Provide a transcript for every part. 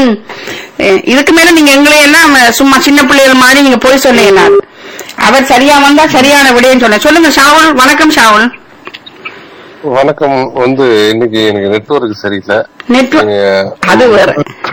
ம் அஹ் இதுக்கு மேல நீங்க எங்களை எல்லாம் அஹ், சும்மா சின்ன பிள்ளைகள் மாதிரி நீங்க போய் சொன்னீங்க அவர் சரியா வந்தா சரியான விடையும் சொன்ன சொல்லுங்க ஷாவுல் வணக்கம் ஷாவுல் வணக்கம் வந்து இன்னைக்கு எனக்கு நெட்வொர்க் சரியில்லை நெட்வொர்க் நீங்க அது வேற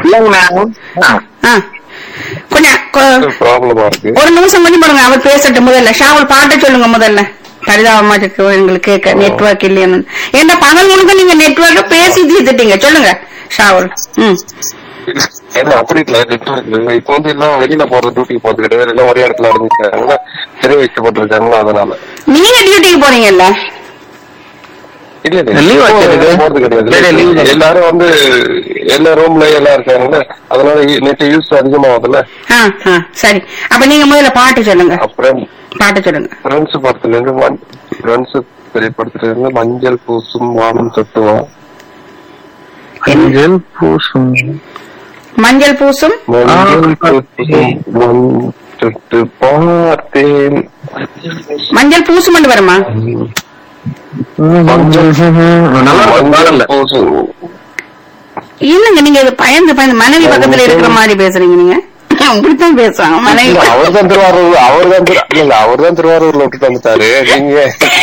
ஆ. கொஞ்சம் கொ- ப்ராப்ளமா இருக்கு ஒரு நிமிஷம் கொஞ்சம் பாருங்க அவர் பேசட்டும் முதல்ல ஷாவுல் பாட்டை சொல்லுங்க முதல்ல பரிதாபமா இருக்கு எங்களுக்கு கேட்க நெட்வொர்க் இல்லைன்னு என்ன பகல் முழுக்க நீங்க நெட்வொர்க் பேசி தீர்த்துட்டீங்க சொல்லுங்க ஷாவுல் ம் ஏன்னா அப்படி இல்ல நெட்வொர்க் இப்போ வந்து எல்லாம் வெளியில போற டியூட்டி போறது கிடையாது எல்லாம் ஒரே இடத்துல இருந்துருக்காங்க தெரிய வைக்கப்பட்டிருக்காங்களா அதனால நீங்க டியூட்டிக்கு போறீங்கல்ல இல்ல இல்ல Leave இப்போ வச்சிருக்கு. போறது இல்ல, இல்ல, leave கிடையாது தான். எல்லாரும் வந்து எல்லா ரூம்ல எல்லாம் இருக்காங்கல்ல அதனால நெட் யூஸ் அதிகமாகுதுல்ல ஆ ஆ சரி அப்ப நீங்க முதல்ல பாட்டு சொல்லுங்க அப்புறம் பாட்டு சொல்லுங்க ஃப்ரெண்ட்ஸ் படத்துல இருந்து ஃப்ரெண்ட்ஸ் திரைப்படத்துல இருந்து மஞ்சள் பூசும் வானம் தொட்டுவா மஞ்சள் பூசும் மஞ்சள் பூசும் மஞ்சள் பூசும் மண் தொட்டு பார்த்தேன் மஞ்சள் பூசும் வருமா மஞ்சள் நல்லா இருக்கும் மஞ்சள் பாடல்ல பூசும் இல்லங்க நீங்க இது பயந்து பயந்து மனைவி பக்கத்துல இருக்கிற மாதிரி பேசுறீங்க நீங்க அப்படித்தான் பேசுவாங்க மனைவி அவர் தான் திருவாரூர் அவர் தான் இல்ல அவர் தான் திருவாரூர்ல விட்டுட்டு வந்துட்டாரு நீங்க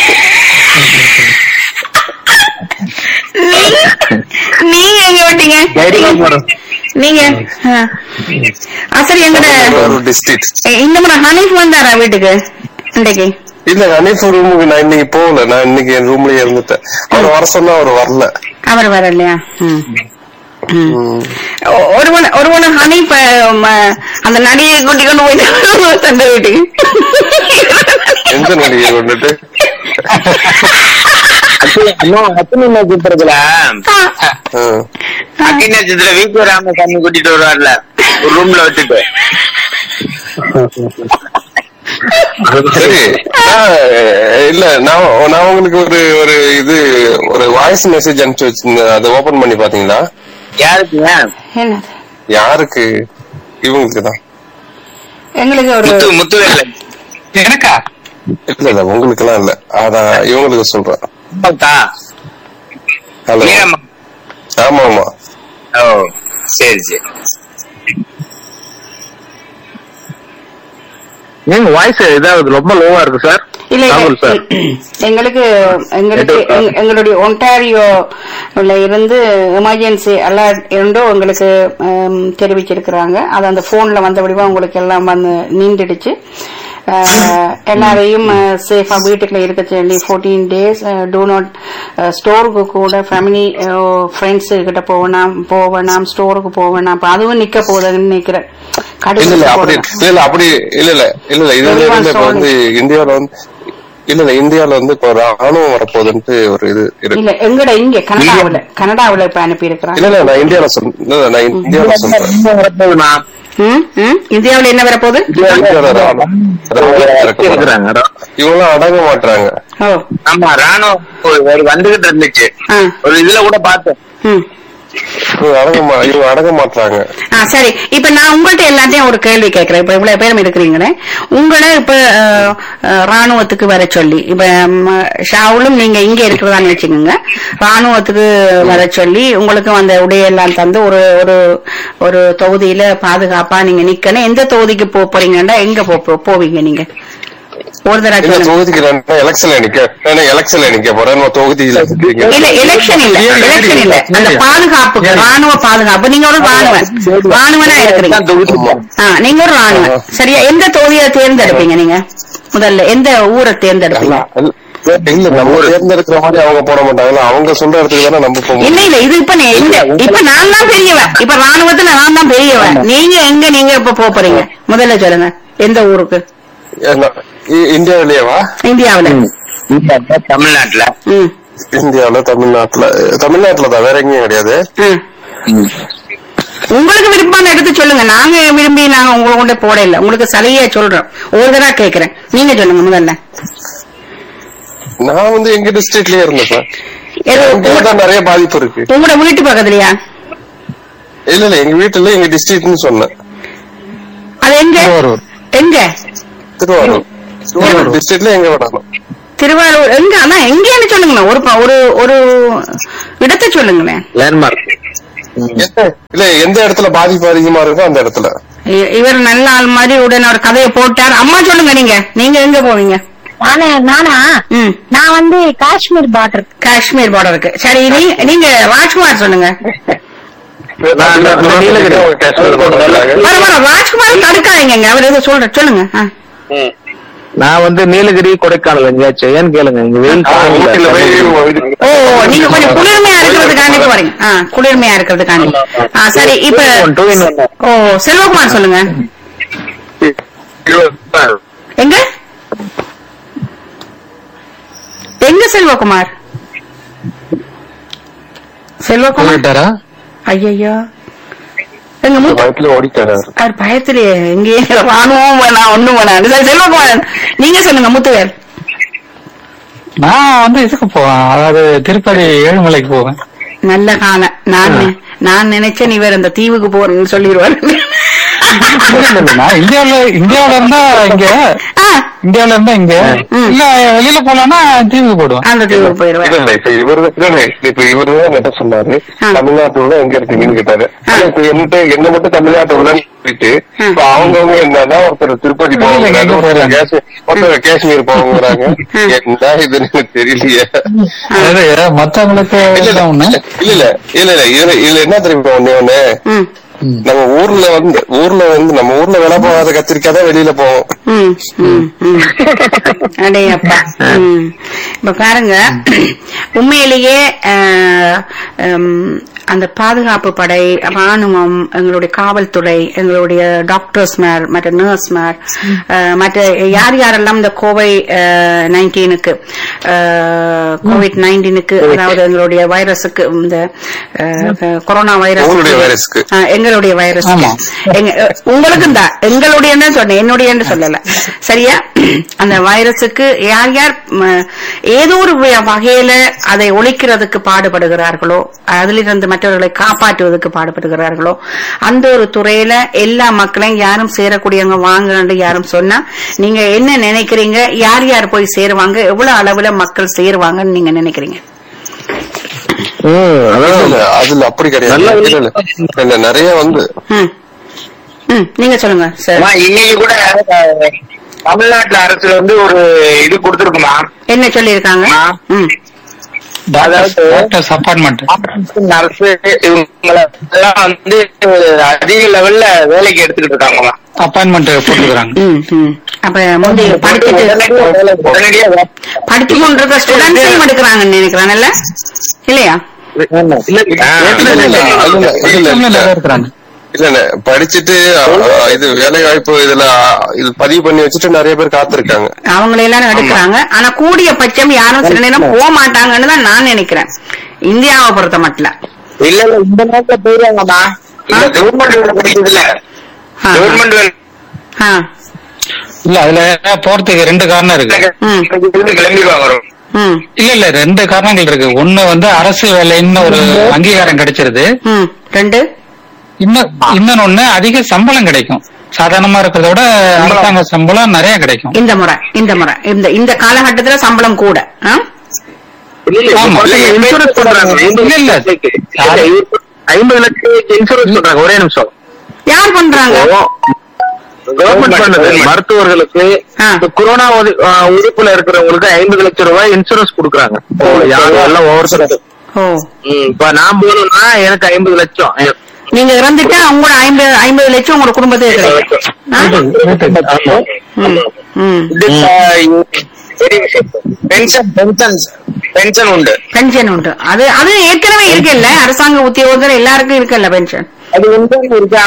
நீங்க எங்க விட்டீங்க தைரியமா போறோம். நீங்க ஆ. ஆ, சரி எங்கட திருவாரூர் டிஸ்ட்ரிக்ட் ஏ, இந்த முறை ஹனீஃப் வந்தாரா வீட்டுக்கு இன்றைக்கு இல்ல கணேஷ் ரூமுக்கு நான் இன்னைக்கு போகல நான் இன்னைக்கு என் ரூம்லயே இருந்துட்டேன் அவர் வர சொன்னா அவர் வரல அவர் வரலையா ம். ம். ம். ஒ- ஒருவன் ஒருவன் ஹனீஃப் அஹ், ம- அந்த நடிகை கூட்டி கொண்டு போயிட்டு தந்த வீட்டுக்கு எந்த நடிகை வந்துட்டு இன்னும் அத்தனை நட்சத்திரத்துல ஆ. அக்கினி நட்சத்திர வீட்டு ராம சாமி கூட்டிட்டு வருவார்ல ஒரு ரூம்ல வச்சுட்டு சரி நான், இல்ல நான் நான் உங்களுக்கு ஒரு ஒரு இது ஒரு வாய்ஸ் மெசேஜ் அனுப்பிச்சு வச்சிருந்தேன் அதை ஓபன் பண்ணி பாத்தீங்களா யாருக்குங்க என்னது யாருக்கு இவங்களுக்கு தான் எங்களுக்கு ஒரு முத்து முத்துவேல எனக்கா இல்ல இல்ல உங்களுக்கு எல்லாம் இல்ல அதான் இவங்களுக்கு சொல்றேன் பார்த்தா ஹலோ மீரம்மா ஆமா ஆமா ஓ சரி சரி ஏங்க வாய்ஸ் இதாவது ரொம்ப லோவா இருக்கு சார் இல்ல ராகுல் சார் எங்களுக்கு எங்களுக்கு எங்க- எங்களுடைய ஒன்டாரியோல இருந்து எமர்ஜென்சி அலர்ட் இருந்தோ உங்களுக்கு ஹம், தெரிவிச்சிருக்கிறாங்க அது அந்த போன்ல வந்தபடிவா உங்களுக்கு எல்லாம் வந்து நீண்டுடுச்சு அஹ், எல்லாரையும் சேஃபா வீட்டுக்குள்ள இருக்க சொல்லி ஃபோர்டீன் டேஸ் டூ நாட் ஸ்டோருக்கு கூட ஃபேமிலி ஃப்ரெண்ட்ஸ் கிட்ட போவேணாம் போவேணாம் ஸ்டோருக்கு போவேணாம் அப்ப அதுவும் நிக்க போகுதுன்னு நினைக்கிறேன் இல்ல இல்ல அப்படி கடைசி இல்ல இல்ல அப்படி இல்ல இல்ல இல்ல இல்ல இதுல Everyone இருந்து இப்ப saw வந்து இந்தியால வந்து இல்ல இல்ல இந்தியால வந்து இப்ப ராணுவம் வரப்போகுதுன்ட்டு ஒரு இது இருக்கு இல்ல எங்கட இங்க கனடாவுல கனடாவுல இப்ப அனுப்பி இருக்கிறாங்க இல்ல இல்ல நான் இந்தியால சொல் இல்ல இல்ல, நான் இந்தியால சொல்றேன் வரப்போகுதுண்ணா ம், ம். இந்தியாவுல என்ன வரப்போகுது இந்தியால ராணுவம் ராணுவம் இறக்க போறாங்க. இருக்கிறாங்க இவங்கெல்லாம் அடங்க மாட்டாங்க ஓ ஆமா ராணுவம் ஒரு- ஒரு வந்துகிட்டு இருந்துச்சு ஆ ஒரு இதுல கூட பார்த்தேன் ம் இவங்க அடங்க மா- இவங்க அடங்க மாட்டாங்க ஆ சரி இப்ப நான் உங்கள்ட்ட எல்லாத்தையும் ஒரு கேள்வி கேட்கிறேன் இப்ப இவ்வளவு பேரும் இருக்கிறீங்களே உங்களை இப்ப அஹ், அஹ், ராணுவத்துக்கு வர சொல்லி இப்ப ம், ஷாவுலும் நீங்க இங்க இருக்கிறதான்னு வச்சுக்கோங்க ராணுவத்துக்கு வர சொல்லி உங்களுக்கும் அந்த உடையெல்லாம் தந்து ஒரு ஒரு ஒரு தொகுதியில பாதுகாப்பா நீங்க நிக்கணும் எந்த தொகுதிக்கு போக போறீங்கன்னா எங்க போ- போ- போவீங்க நீங்க ஒரு தடவை இல்ல சொல்லுங்க. தொகுதிக்கு நான் எலெக்ஷன்ல நிக்க நான் எலெக்ஷன்ல நிக்க போறேன் நம்ம தொகுதியில நிக்கிறீங்க. இல்ல எலெக்ஷன் இல்ல எலெக்ஷன் இல்ல அந்த பாதுகாப்பு ராணுவ பாதுகாப்பு நீங்க ஒரு ராணுவ ராணுவனா இருக்கிறீங்க ஆமா. ஆ, நீங்க ஒரு ராணுவ சரியா எந்த தொகுதியை தேர்ந்தெடுப்பீங்க நீங்க முதல்ல எந்த ஊரை தேர்ந்தெடுப்பீங்க இல்ல, இல்ல நம்ம தேர்ந்தெடுக்கிற மாதிரி அவங்க போட மாட்டாங்கல்ல அவங்க சொல்ற இடத்துக்கு தானே நம்ம போக இல்ல முடியும் இல்ல இது இப்ப நீ- இந்த இப்ப நான் தான் பெரியவன் இப்ப ராணுவத்துல நான் தான் பெரியவன் நீங்க எங்க நீங்க இப்ப போக போறீங்க முதல்ல சொல்லுங்க எந்த ஊருக்கு ஏன்னா, இ- இந்தியாவிலேயேவா இந்தியாவுல தமிழ்நாட்டுல ம் இந்தியாவுல தமிழ்நாட்டுல தமிழ்நாட்டுல தான் வேற எங்கேயும் கிடையாது ம். உங்களுக்கு விருப்பமான எடுத்து சொல்லுங்க நாங்க விரும்பி நாங்க உங்களை கொண்டு போட இல்ல உங்களுக்கு சலுகையா சொல்றோம் ஒரு தடவை கேக்குறேன் நீங்க சொல்லுங்க முதல்ல நான் வந்து எங்க டிஸ்ட்ரிக்ட்லயே இருந்தேன் சார் எது இங்க தான் நிறைய பாதிப்பு இருக்கு உங்களோட வீட்டு பக்கத்துலயா இல்ல இல்ல எங்க வீட்டுல எங்க டிஸ்ட்ரிக்ட்னு சொன்னேன் அது எங்க திருவாரூர். எங்க திருவாரூர் திருவாரூர் டிஸ்ட்ரிக்ட்ல எங்க விடணும் திருவாரூர் எங்க ஆனா எங்கன்னு சொல்லுங்களேன் ஒரு ப- ஒரு ஒரு இடத்தை சொல்லுங்களேன் லேண்ட்மார்க் எந்த இல்ல எந்த இடத்துல பாதிப்பு அதிகமா இருக்கோ அந்த இடத்துல இ- இவர் நல்ல ஆள் மாதிரி உடனே ஒரு கதையை போட்டார் அம்மா சொல்லுங்க நீங்க நீங்க எங்க போவீங்க நானே நானா ம் நான் வந்து காஷ்மீர் பார்டர் காஷ்மீர் பார்டருக்கு சரி நீ- நீங்க ராஜ்குமார் சொல்லுங்க நான் நான் நீலகிரி. வர வர ராஜ்குமார் தடுக்காதீங்க அவர் எதுவும் சொல்ற சொல்லுங்க ஆ. நான் வந்து நீலகிரி கொடைக்கானல் எங்கேயாச்சும் ஏன்னு கேளுங்க இங்க வெயில் ஊட்டில போய் இது- ஓ நீங்க கொஞ்சம் குளிர்மையா இருக்கிறதுக்காண்டி போறீங்க ஆ குளிர்மையா இருக்கிறதுக்காண்டி ஆ சரி இப்ப Two in one. ஓ செல்வகுமார் சொல்லுங்க எங்க எங்க செல்வகுமார் செல்வகுமார் போயிட்டாரா ஐயோ எங்க மூத்த வயிற்றுல ஓடிட்டாரு அவர் பயத்திலேயே எங்கேயே ராணுவம் வேணாம் ஒண்ணும் வேணாம் சரி செல்வகுமார் நீங்க சொல்லுங்க முத்துவேல் நான் வந்து இதுக்கு போவேன் அதாவது திருப்பதி ஏழுமலைக்கு போவேன் நல்ல காலம் நான் நி- நான் நினைச்சேன் இவர் அந்த தீவுக்கு போறேன்னு சொல்லிடுவாரு இல்ல, இல்ல, இல்ல, நான் இந்தியாவுல இந்தியாவுல இருந்தா இங்க ஆ, இந்தியாவுல இருந்தா இங்க ம். இல்ல வெளியில போலாம்னா தீவுக்கு போடுவேன் அந்த தீவுக்கு போயிருவாரு இல்ல, இல்ல, இப்ப இவரு இல்ல, இப்ப இவரு தான் என்ன சொன்னாரு ஆ. தமிழ்நாட்டுல இப்ப இருக்கீங்கன்னு கேட்டாரு ஆ. ஆனா இப்ப என்கிட்ட என்ன மட்டும் தமிழ்நாட்டு உள்ளன்னு சொல்லிட்டு ஆ. இப்ப அவங்கவுங்க என்னன்னா ஒருத்தர் திருப்பதி இல்ல, போவாங்க எங்க ஒருத்தர் போறாங்க? காஷ்மீர் ஒருத்தர் காஷ்மீர் போவாங்கிறாங்க ஆ. என்ன இதுன்னு எனக்கு தெரியலையே அதாவது மத்தவங்களுக்கு இல்ல இல்ல எல்லாம் ஒண்ணு இல்ல இல்ல இல்ல இல்ல இதுல இதுல என்ன தெரியுமா ஒண்ணு ஒண்ணு ம் நம்ம ஊர்ல வந்து ஊர்ல வந்து நம்ம ஊர்ல விலை போகாத கத்திரிக்காய் தான் வெளியில போவோம் ம், ம், ம். அடே அப்பா ம். இப்ப பாருங்க உண்மையிலேயே அஹ், ஹம், அந்த பாதுகாப்பு படை ராணுவம் எங்களுடைய காவல்துறை எங்களுடைய டாக்டர்ஸ் மேர் மற்ற நர்ஸ் மேர் மற்ற யார் யாரெல்லாம் இந்த கோவை நைன்டீனுக்கு கோவிட் நைன்டீனுக்கு அதாவது எங்களுடைய வைரஸுக்கு இந்த அஹ், கொரோனா வைரஸ் உங்களுடைய வைரஸ்க்கு. ஆ, எங்களுடைய வைரஸ் ஆமா. உங்களுக்கும் தான் எங்களுடைய சொன்னேன் என்னுடைய சொல்லல சரியா அந்த வைரஸுக்கு யார் யார் ம, ஏதோ ஒரு வ- வகையில அதை ஒழிக்கிறதுக்கு பாடுபடுகிறார்களோ அதிலிருந்து மற்றவர்களை காப்பாற்றுவதற்கு பாடுபடுகிறார்களோ அந்த ஒரு துறையில எல்லா மக்களையும் யாரும் சேரக்கூடியவங்க வாங்கன்னு யாரும் சொன்னா நீங்க என்ன நினைக்கிறீங்க யார் யார் போய் சேருவாங்க எவ்வளவு அளவுல மக்கள் சேருவாங்கன்னு நீங்க நினைக்கிறீங்க ம், இல்ல, அதான் இல்ல, அதுல அப்படி கிடையாது நல்ல இல்ல, இல்ல. இல்ல நிறைய வந்து ம் ம் நீங்க சொல்லுங்க சார் அம்மா, இன்னைக்கு கூட அஹ், தமிழ்நாட்டுல அரசு வந்து ஒரு இது கொடுத்துருக்குமா என்ன சொல்லியிருக்காங்க ஆ. ம் அதாவது டாக்டர்ஸ் அப்பார்ட்மெண்ட் நர்ஸ் இவங்களை எல்லாம் வந்து அதிக லெவல்ல வேலைக்கு எடுத்துக்கிட்டு இருக்காங்கம்மா அப்பாயின்மெண்ட் போட்டுக்கிறாங்க ம், ம். அப்ப முந்தைய படிச்சுட்டு உடனடியா வேலை- உடனடியா வேலை- படிச்சு கொண்டிருக்க ஸ்டூடெண்ட்ஸையும் எடுக்கிறாங்கன்னு நினைக்கிறாங்கல்ல இல்லையா ஆமா. இல்ல, இல்ல, இல்ல, இல்ல, இல்ல, இல்ல, இல்ல, இல்ல. நிறைய இருக்கிறாங்க இல்ல இல்ல படிச்சுட்டு அ, இது வேலை வாய்ப்பு இதுல அ, இது பதிவு பண்ணி வச்சுட்டு நிறைய பேர் காத்திருக்காங்க அவங்களை எல்லாரும் எடுக்கிறாங்க ஆனா கூடிய பட்சம் யாரும் சில நேரம் போக மாட்டாங்கன்னு தான் நான் நினைக்கிறேன் இந்தியாவை பொறுத்த மட்டும் இல்ல இல்ல இந்த நேரத்துல போயிருவாங்கம்மா இல்ல கவர்மெண்ட் வேலை கிடைக்குதுல்ல ஆ, கவர்மெண்ட் வேலை ஆ, இல்ல அதுல போறதுக்கு ரெண்டு காரணம் இருக்கு ம். இருந்து கிளம்பிடுவாங்க வரும் ம், இல்ல இல்ல ரெண்டு காரணங்கள் இருக்கு ஒண்ணு வந்து அரசு வேலைன்னு ஒரு அங்கீகாரம் கிடைச்சிருது ம். ரெண்டு இன்னும் இன்னொன்னு அதிக சம்பளம் கிடைக்கும் சாதாரணமா இருக்கிறத விட அரசாங்க சம்பளம் நிறைய கிடைக்கும் இந்த முறை இந்த முறை இந்த இந்த காலகட்டத்துல சம்பளம் கூட ஆ? ஆமா. இன்சூரன்ஸ் பண்றாங்க இல்ல, இல்ல. ஐம்பது லட்சம் இன்சூரன்ஸ் பண்றாங்க ஒரே நிமிஷம் யார் பண்றாங்க கவர்மெண்ட் பண்ணுது மருத்துவர்களுக்கு ஆ. இந்த கொரோனா உதி- ஆ, உறுப்புல இருக்கிறவங்களுக்கு ஐம்பது லட்சம் ரூபாய் இன்சூரன்ஸ் கொடுக்குறாங்க யாரும் எல்லாம் ஒவ்வொருத்தரும் ஓ ம், இப்ப நான் போகணும்னா எனக்கு ஐம்பது லட்சம் நீங்க இறந்துட்டா உங்களோட ஐம்பது ஐம்பது லட்சம் உங்களோட குடும்பத்துக்கு கிடைக்கும் ஆ? ஆமா. ம், ம். இது, ஆ, பென்ஷன் பென்ஷன் பென்ஷன் உண்டு பென்ஷன் உண்டு அது அது ஏற்கனவே இருக்குல்ல அரசாங்க உத்தியோகத்தர் எல்லாருக்கும் இருக்குல்ல பென்ஷன் அது உண்டு இருக்கா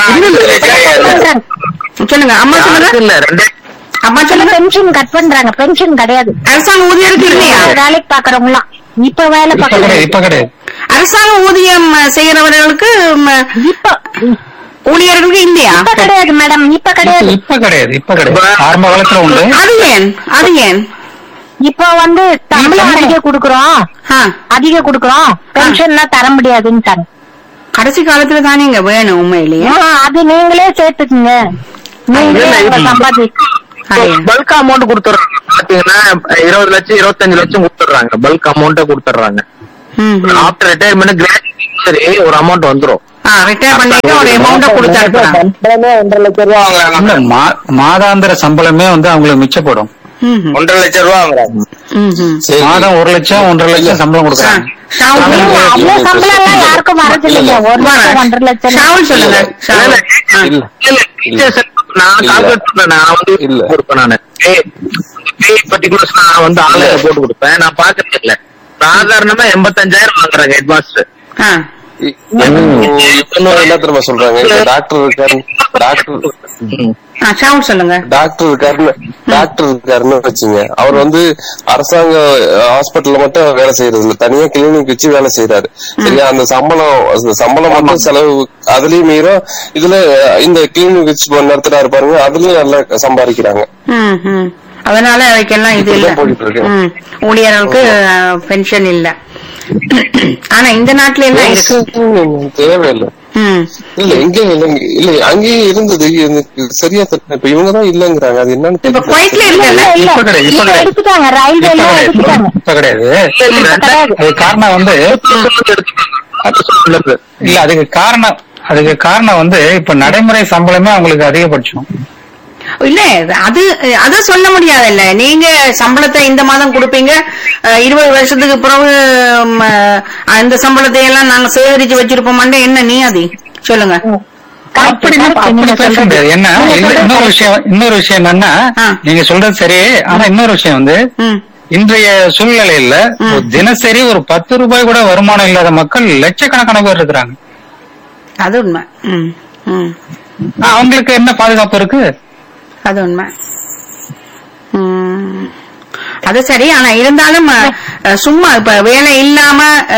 சொல்லுங்க அம்மா சொல்லுங்க யாருக்கும் இல்ல ரெண்டு அம்மா சொல்லுங்க பென்ஷன் கட் பண்றாங்க பென்ஷன் கிடையாது அரசாங்க ஊதியருக்கு இல்லையா வேலைக்கு பாக்குறவங்க எல்லாம் இப்ப வேலை இப்ப கிடையாது பாக்குறவங்க இப்ப கிடையாது அரசாங்க ஊதியம் செய்யறவர்களுக்கு ம, இப்ப ஊழியர்களுக்கு இல்லையா இப்ப கிடையாது மேடம் இப்ப இப்ப கிடையாது இப்ப கிடையாது இப்ப கிடையாது ஆரம்ப காலத்துல உண்டு அது ஏன் அது ஏன் இப்ப வந்து சம்பளம் அதிக குடுக்குறோம் ஆ, அதிக குடுக்குறோம் பென்ஷன்லாம் தர முடியாதுன்னு கடைசி காலத்துல தானே இங்க வேணும் உண்மையிலேயே அது நீங்களே சேர்த்துக்குங்க நீங்களே இல்ல, உங்க இல்ல. சம்பாதி அது பல்க் அமௌண்ட் கொடுத்துறாங்க பாத்தீங்கன்னா இருபது லட்சம் இருபத்தஞ்சு லட்சம் கொடுத்துறாங்க பல்க் அமௌண்ட்டை கொடுத்துறாங்க ம், ம். ஆஃப்டர் ரிட்டையர்மெண்ட் கிராஜுவேட் ஒரு அமௌண்ட் வந்துரும் ரிட்டையர் பண்ணிட்டு ஒரு அமௌண்ட கொடுத்து அனுப்புறாங்க சம்பளமே ஒன்றரை லட்சம் ரூபா வாங்குறாங்க இல்ல மா- மாதாந்திர சம்பளமே வந்து அவங்களுக்கு மிச்சப்படும் ம்ஹும். ஒன்றரை லட்சம் ரூபா வாங்குறாங்க ம்ஹும். சரி. மாதம் ஒரு லட்சம் ஒன்றரை லட்சம் சம்பளம் கொடுக்குறாங்க ஷாவுல் இல்ல, அவ்வளவு சம்பளம் எல்லாம் யாருக்கும் வரது இல்லைங்க ஒரு லட்சம் ஒன்றரை லட்சம் ஷாவுல் சொல்லுங்க ஷாவுல் ஆ. இல்ல இல்ல, teachers நான் இல்ல. calculate பண்றேன். நான் வந்து இல்ல. கொடுப்பேன் நானு. pay pay particulars நான் வந்து ஆன்லைன்ல போட்டு கொடுப்பேன் நான் பாக்குறது இல்ல சாதாரணமா எண்பத்தஞ்சாயிரம் வாங்குறாங்க ஹெட் மாஸ்டர் ஆ. இ- இன்னும் என்ன தெரியுமா சொல்றாங்க இந்த டாக்டர் இருக்காரு டாக்டர் ஆ, ஷாவுல் சொல்லுங்க டாக்டர் இருக்காருன்னு டாக்டர் இருக்காருன்னு வச்சுங்க அவர் வந்து அரசாங்க ஹாஸ்பிட்டல்ல மட்டும் வேலை செய்யறது இல்ல தனியா கிளினிக் வச்சு வேலை செய்யறாரு சரியா அந்த சம்பளம் அந்த சம்பளம் மட்டும் செலவு அதுலயும் மீறும் இதுல இந்த கிளினிக் வச்சு நடத்துறாரு பாருங்க அதுலயும் நல்லா சம்பாதிக்கிறாங்க ம், ம். அதனால அதுக்கெல்லாம் இது இல்ல இப்படிதான் போயிட்டு இருக்கு. ம். ஊழியர்களுக்கு பென்ஷன் இல்ல ஆனா இந்த நாட்டுல எல்லாம் இருக்கு தேவையில்லை ம். இல்ல இங்க இல்ல இங்க- இல்ல அங்கேயும் இருந்தது எனக்கு சரியா தெரியல இப்ப இவங்கதான் இல்லங்கிறாங்க அது என்னன்னு இப்ப தெரியல. குவைட்ல இல்ல இருக்குல்ல இல்ல இப்ப கிடையாது, இப்ப இப்ப கிடையாது. எடுத்துட்டாங்க ரயில்வேல இப்ப கிடையாது. எடுத்துட்டாங்க இப்ப கிடையாது கிடையாது. அது காரணம் வந்து இல்ல அதுக்கு காரணம் அதுக்கு காரணம் வந்து இப்ப நடைமுறை சம்பளமே அவங்களுக்கு அதிகபட்சம் இல்ல அது அத சொல்ல முடியாதுல்ல நீங்க சம்பளத்தை இந்த மாதம் கொடுப்பீங்க அஹ், இருபது வருஷத்துக்கு பிறகு ம், அஹ், அந்த சம்பளத்தை எல்லாம் நாங்க சேகரிச்சு வச்சிருப்போமாண்டே என்ன நீ அது சொல்லுங்க அப்படி அப்படி பேச முடியாது என்ன இல்ல, இன்னொரு விஷயம் இன்னொரு விஷயம் என்னன்னா ஆ. நீங்க சொல்றது சரி ஆனா இன்னொரு விஷயம் வந்து ம். இன்றைய சூழ்நிலையில ஒரு தினசரி ஒரு பத்து ரூபாய் கூட வருமானம் இல்லாத மக்கள் லட்சக்கணக்கான பேர் இருக்கிறாங்க அது உண்மை ம், ம். அவங்களுக்கு என்ன பாதுகாப்பு இருக்கு அது உண்மை ம். அது சரி ஆனா இருந்தாலும் அஹ், சும்மா இப்ப வேலை இல்லாம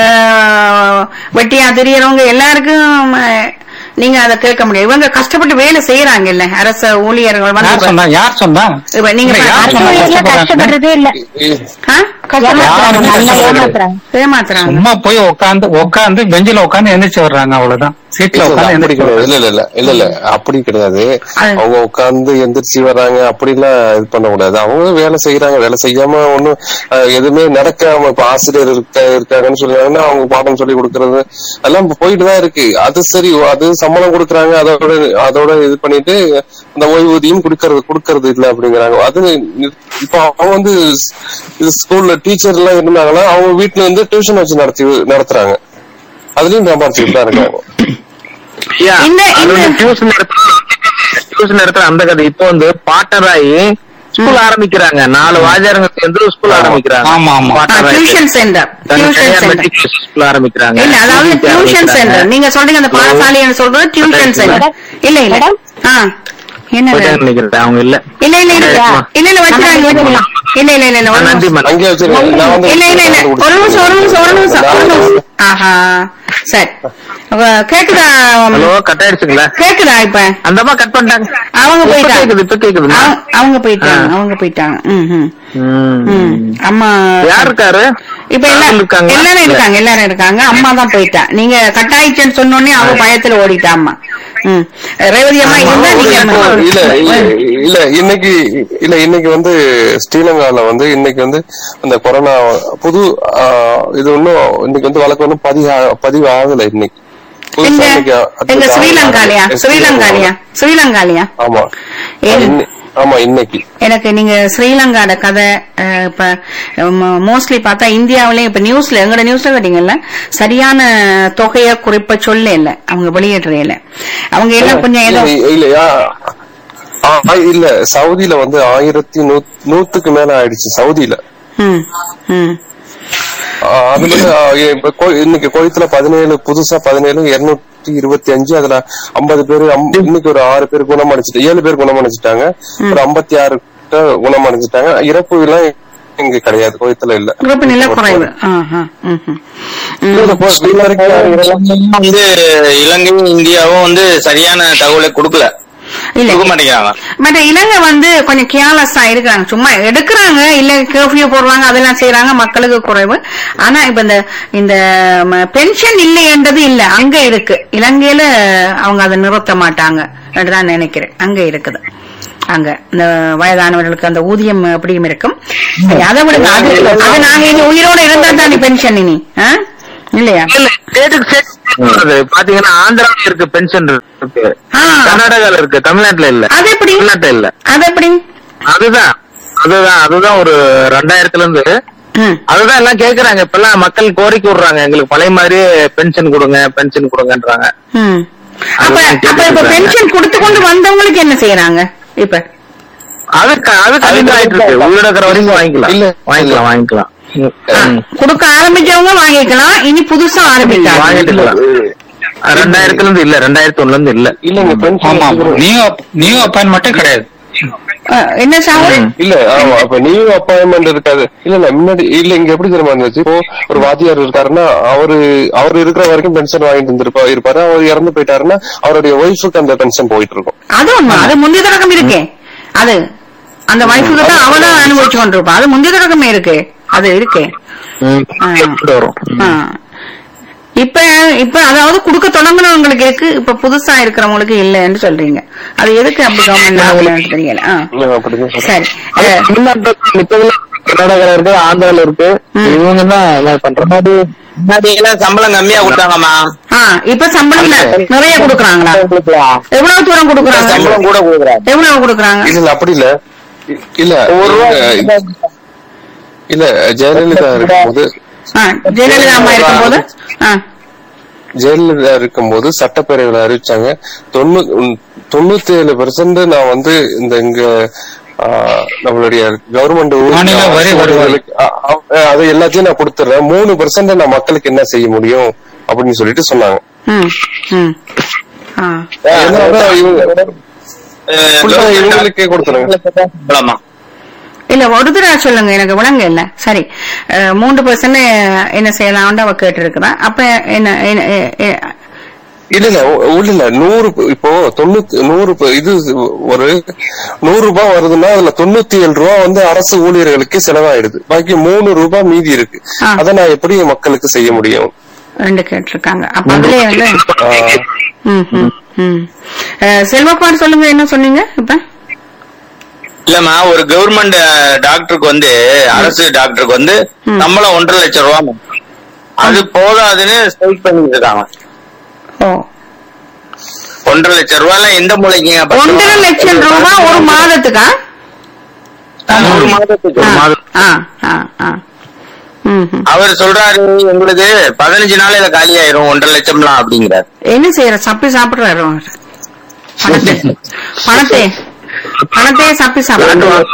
அஹ், வெட்டியா தெரியறவங்க எல்லாருக்கும் அஹ், நீங்க அதை கேட்க முடியாது இவங்க கஷ்டப்பட்டு வேலை செய்யறாங்க இல்ல அரசு ஊழியர்கள் யார் வந்து சொன்னா யார் சொன்னா இப்ப நீங்க இல்ல, யார் அரசு சொன்னா வீட்டுல கஷ்டப்படுறாங்க? கஷ்டப்படுறதே இல்ல இ- ஆ? கஷ்டப்படுறாங்க யாரும் நல்லா கஷ்டப்படுறது ஏமாத்துறாங்க ஏமாத்துறாங்க சும்மா போய் உட்காந்து உட்காந்து பெஞ்சில உட்காந்து எந்திரிச்சு வர்றாங்க அவ்வளவுதான் சீட்ல இல்ல, இல்ல, உட்காந்து அப்படி எந்திரிச்சு கிடையாது வர்றாங்க. இல்ல இல்ல இல்ல இல்ல இல்ல அப்படி கிடையாது அது- அவங்க உட்கார்ந்து எந்திரிச்சு வர்றாங்க அப்படிலாம் இது பண்ண கூடாது அவங்க வேலை செய்யறாங்க வேலை செய்யாம ஒண்ணும் அஹ், எதுவுமே நடக்காம இப்ப ஆசிரியர் இருக்க இருக்காங்கன்னு சொல்றாங்கன்னா அவங்க பாடம் சொல்லி கொடுக்கறது எல்லாம் இப்ப போயிட்டு தான் இருக்கு அது சரி அது சம்பளம் கொடுக்கறாங்க அதோட அதோட இது பண்ணிட்டு அந்த ஓய்வூதியம் கொடுக்கறது கொடுக்கறது இல்ல அப்படிங்கிறாங்க அது நி- இப்ப அவங்க வந்து இது ஸ்கூல்ல டீச்சர் எல்லாம் இருந்தாங்கன்னா அவங்க வீட்டுல இருந்து டியூஷன் வச்சு நடத்தி நடத்துறாங்க அதுலயும் சம்பாரிச்சுட்டு தான் இருக்காங்க ஐயா, இந்த- அது இந்த- வந்து டியூஷன் இடத்துல டியூஷன் இடத்துல அந்த கதை இப்போ வந்து பாட்டராயி ஸ்கூல் ஆரம்பிக்கிறாங்க நாலு வாஜாரங்க சேர்ந்து ஸ்கூல் ஆரம்பிக்கிறாங்க ஆமா, ஆமா. பாட்டராயி. டியூஷன் சென்டர் டியூஷன் தனித்தனியா சென்டர் மெட்ரிகுலேஷன் ஸ்கூல் ஆரம்பிக்கிறாங்க இல்ல அதாவது CBSE டியூஷன் ஆரம்பிக்கிறாங்க. சென்டர் நீங்க சொல்றீங்க அந்த பாடசாலைன்னு சொல்றது டியூஷன் சென்டர் இல்ல இல்ல மேடம்? ஆ என்ன போயிட்டாங்க நினைக்கிறேன் அவங்க இல்ல இல்ல இல்ல இல்ல சரிம்மா. இல்ல இல்ல வச்சுறாங்க வச்சுறாங்க. இல்ல இல்ல இல்ல இல்ல ஒரு நன்றி நிமிஷம். மேடம் அங்கே வச்சிருக்கேன் நான் வந்து இல்ல இல்ல இல்ல ஒரு நிமிஷம் ஒரு நிமிஷம் ஒரு நிமிஷம் ஒரு நிமிஷம் ஆஹா சரி அப்ப கேக்குதா ஹலோ கட் ஆயிடுச்சுங்களா கேக்குதா இப்ப அந்த அம்மா கட் பண்ணிட்டாங்க அவங்க இப்ப போயிட்டாங்க கேக்குது இப்ப கேக்குதுமா அவங்க- அவங்க போயிட்டாங்க ஆ. அவங்க போயிட்டாங்க ம் ம் ம் ம். அம்மா யார் இருக்காரு இப்ப எல்லாரும் யாரும் இருக்காங்களா? எல்லாரும் இருக்காங்க எல்லாரும் இருக்காங்க அம்மா தான் போயிட்டா நீங்க கட்டாயிச்சேன்னு சொன்னோடனே அவ பயத்துல ஓடிட்டா அம்மா ம் ரேவதி அம்மா இருந்தா நீங்க இல்ல இல்ல இல்ல இன்னைக்கு இல்ல இன்னைக்கு வந்து ஸ்ரீலங்கால வந்து இன்னைக்கு வந்து அந்த கொரோனா புது ஆ, இது ஒன்னும் இன்னைக்கு வந்து வழக்கு ஒன்னும் பதிவு ஆ- பதிவு ஆகல இன்னைக்கு புதுசா எங்க இன்னைக்கு எங்க admit ஸ்ரீலங்காலியா ஆகல. ஸ்ரீலங்காலியா ஸ்ரீலங்காலியா ஆமா ஏன்? இன்னி- ஆமா இன்னைக்கு எனக்கு நீங்க ஸ்ரீலங்காட கதை அஹ், இப்ப மோஸ்ட்லி பார்த்தா இந்தியாவிலே இப்ப நியூஸ்ல எங்கட நியூஸ்ல கேட்டீங்கல்ல சரியான தொகைய குறிப்ப சொல்ல இல்ல அவங்க வெளியிடுற இல்ல அவங்க எல்லாம் கொஞ்சம் ஏதோ இல்ல, இல்லையா ஆ, ஆ, இல்ல சவுதியில வந்து ஆயிரத்தி நூ- நூத்துக்கு மேல ஆயிடுச்சு சவுதியில ம் ம் ஆ, அதுல ஆ, இப்ப கோ- இன்னைக்கு கோயத்துல பதினேழு புதுசா பதினேழு இருநூத்தி இருபத்தி அஞ்சு அதுல ஐம்பது பேரு அம்- இன்னைக்கு ஒரு ஆறு பேர் குணமடைச்சிட்டு ஏழு பேர் குணமடைச்சிட்டாங்க ஒரு ஐம்பத்தி ஆறு கிட்ட குணமடைஞ்சிட்டாங்க இறப்பு எல்லாம் இங்க கிடையாது கோயத்துல இல்ல குரூப் நில குறைவு ஆஹா, ம், ம். ம். இது போ- இது வரைக்கும் வந்து இலங்கையும் இந்தியாவும் வந்து சரியான தகவலை கொடுக்கல இல்ல கொடுக்க மாட்டேங்கிறாங்க மற்ற இலங்கை வந்து கொஞ்சம் கேர்லெஸ்ஸா இருக்கிறாங்க சும்மா எடுக்கிறாங்க இல்ல கர்ஃபியூ போடுறாங்க அதெல்லாம் செய்யறாங்க மக்களுக்கு குறைவு ஆனா இப்ப இந்த இந்த பென்ஷன் இல்லைன்றது இல்ல அங்க இருக்கு இலங்கையில அவங்க அதை நிறுத்த மாட்டாங்க தான் நினைக்கிறேன் அங்க இருக்குது அங்க இந்த வயதானவர்களுக்கு அந்த ஊதியம் அப்படியும் இருக்கும் சரி, அதை விடுங்க அது அது நாங்க இனி உயிரோட இருந்தா தானே பென்ஷன் இனி ஆ? இல்லையா இல்ல ஸ்டேட்டுக்கு ஸ்டேட் சொல்றது பாத்தீங்கன்னா ஆந்திரால இருக்கு பென்ஷன் இருக்கு ஆ. கர்நாடகால இருக்கு தமிழ்நாட்டுல இல்ல அது எப்படி தமிழ்நாட்டுல இல்ல அது எப்படி அதுதான் அதுதான் அதுதான் ஒரு ரெண்டாயிரத்துல இருந்து ம். அதுதான் எல்லாம் கேக்குறாங்க இப்ப எல்லாம் மக்கள் கோரிக்கை விடுறாங்க எங்களுக்கு பழைய மாதிரியே பென்ஷன் கொடுங்க பென்ஷன் கொடுங்கன்றாங்க ம். அப்ப அதுதான் அப்ப இப்ப கேட்டுட்டு பென்ஷன் கொடுத்து கொண்டு வந்தவங்களுக்கு என்ன செய்யறாங்க இப்ப அது க- அது கண்டிப்பா ஆயிட்டு இருக்கு உள்ளடக்கிற வரைக்கும் வாங்கிக்கலாம் இல்ல. வாங்கிக்கலாம் வாங்கிக்கலாம் ம். கொடுக்க ஆரம்பிச்சவங்க வாங்கிக்கலாம் இனி புதுசா ஆரம்பிக்கலாம் வாங்கிட்டுக்கலாம் ரெண்டாயிரத்துல இருந்து இல்ல ரெண்டாயிரத்தி ஒண்ணுல இருந்து இல்ல இல்லங்க ஆமா பென்ஷன் நியூ நியூ அப்பாயின்மெண்ட்டே கிடையாது அஹ், என்ன சார் இல்ல ஆமா அப்ப நியூ அப்பாயின்மெண்ட் இருக்காது இல்ல இல்ல முன்னாடி இல்ல இங்க எப்படி தெரியுமா இருந்துச்சு இப்போ ஒரு வாத்தியார் இருக்காருன்னா அவரு அவர் இருக்கிற வரைக்கும் பென்ஷன் வாங்கிட்டு இருந்திருப்பா இருப்பாரு அவர் இறந்து போயிட்டாருன்னா அவருடைய ஒய்ஃபுக்கு அந்த பென்ஷன் போயிட்டு இருக்கும் அது ஒண்ணு அது முந்தைய தொடக்கம் இருக்கே அது அந்த வைஃபுக்கு தான் அவனா அனுபவிச்சு கொண்டிருப்பான் அது முந்தைய தொடக்கமே இருக்கு அது இருக்கே ஆ. வரும் ஆ. இப்ப இப்ப அதாவது குடுக்க தொடங்குனவங்களுக்கு இருக்கு இப்ப புதுசா இருக்கிறவங்களுக்கு இல்லன்னு சொல்றீங்க அது எதுக்கு அப்படி கவர்மெண்ட் ஆகலன்னு தெரியல ஆ. அப்படிதான் சொல்றேன். சரி அஹ், தமிழ்நாட்டுல மித்ததுல கர்நாடகால இருக்கு ஆந்திரால இருக்கு இவங்க தான் எல்லாம் பண்ற மாதிரி முன்னாடி எல்லாம் சம்பளம் கம்மியா கொடுத்தாங்கம்மா ஆ, இப்ப சம்பளம் ந- நிறைய குடுக்கறாங்களா எவ்வளவு தூரம் குடுக்கறாங்க சம்பளம் கூட கொடுக்குறாங்க எவ்வளவு குடுக்கறாங்க இல்ல இல்ல அப்படி இல்ல இ- இல்ல இவங்க- இல்ல ஜெயலலிதா இருக்கும்போது ஆ, ஜெயலலிதா அம்மா இருக்கும்போது ஆ, ஜெயலலிதா இருக்கும்போது சட்டப்பேரவையில அறிவிச்சாங்க தொண்ணூ தொண்ணூத்தி ஏழு பெர்சென்ட் நான் வந்து இந்த இங்க ஆ, நம்மளுடைய கவர்மெண்ட் மாநில வரி வருவாய். அது எல்லாத்தையும் நான் கொடுத்துறேன் மூணு பெர்சென்ட் நான் மக்களுக்கு என்ன செய்ய முடியும் அப்படின்னு சொல்லிட்டு சொன்னாங்க ம், ம். ஆ. ஏன்னா அதான் இவங்க full ஆ இவங்களுக்கே கொடுத்துருங்க சம்பளமா இல்ல ஒரு தடவை சொல்லுங்க எனக்கு விளங்க இல்ல சரி அஹ், மூன்று பர்சன்ட் என்ன செய்யலாம்னு அவ கேட்டு இருக்கிறான் அப்ப என்ன என்ன- எ- எ- இல்ல இல்ல உ- உள்ள இல்ல நூறு ப- இப்போ தொண்ணூத்தி நூறு ப- இது ஒரு நூறு ரூபாய் வருதுன்னா அதுல தொண்ணூத்தி ஏழு ரூபாய் வந்து அரசு ஊழியர்களுக்கு செலவாயிடுது பாக்கி மூணு ரூபாய் மீதி இருக்கு ஆ. அதை நான் எப்படி மக்களுக்கு செய்ய முடியும் ரெண்டு கேட்டிருக்காங்க அப்ப அதுலயே வந்து ஆ, ம், ம், ம். அஹ், செல்வகுமார் சொல்லுங்க என்ன சொன்னீங்க இப்ப இல்லம்மா ஒரு கவர்மெண்ட் டாக்டருக்கு வந்து அரசு டாக்டருக்கு வந்து ம். சம்பளம் ஒன்றரை லட்சம் ரூபா அது போதாதுன்னு ஸ்ட்ரைக் பண்ணிட்டு இருக்காங்க ஓ ஒன்றரை லட்சம் ரூபாய்ல எந்த மூலைக்குங்க பத்து ஒன்றரை ரூபா? லட்சம் ரூபாய் ஒரு மாதத்துக்கா ஒரு மாதத்துக்கு ஆ, ஒரு மாதம் ஆ, ஆ, ஆ. ம், ம். அவர் சொல்றாரு எங்களுக்கு பதினஞ்சு நாளையில காலி ஆயிரும் ஒன்றரை லட்சம்லாம் அப்படிங்கிறார் என்ன செய்யற சப்பி சாப்பிடுறாரு அவர் பணத்தை பணத்தை பணத்தையே சப்பி சாப்பிடுறாரு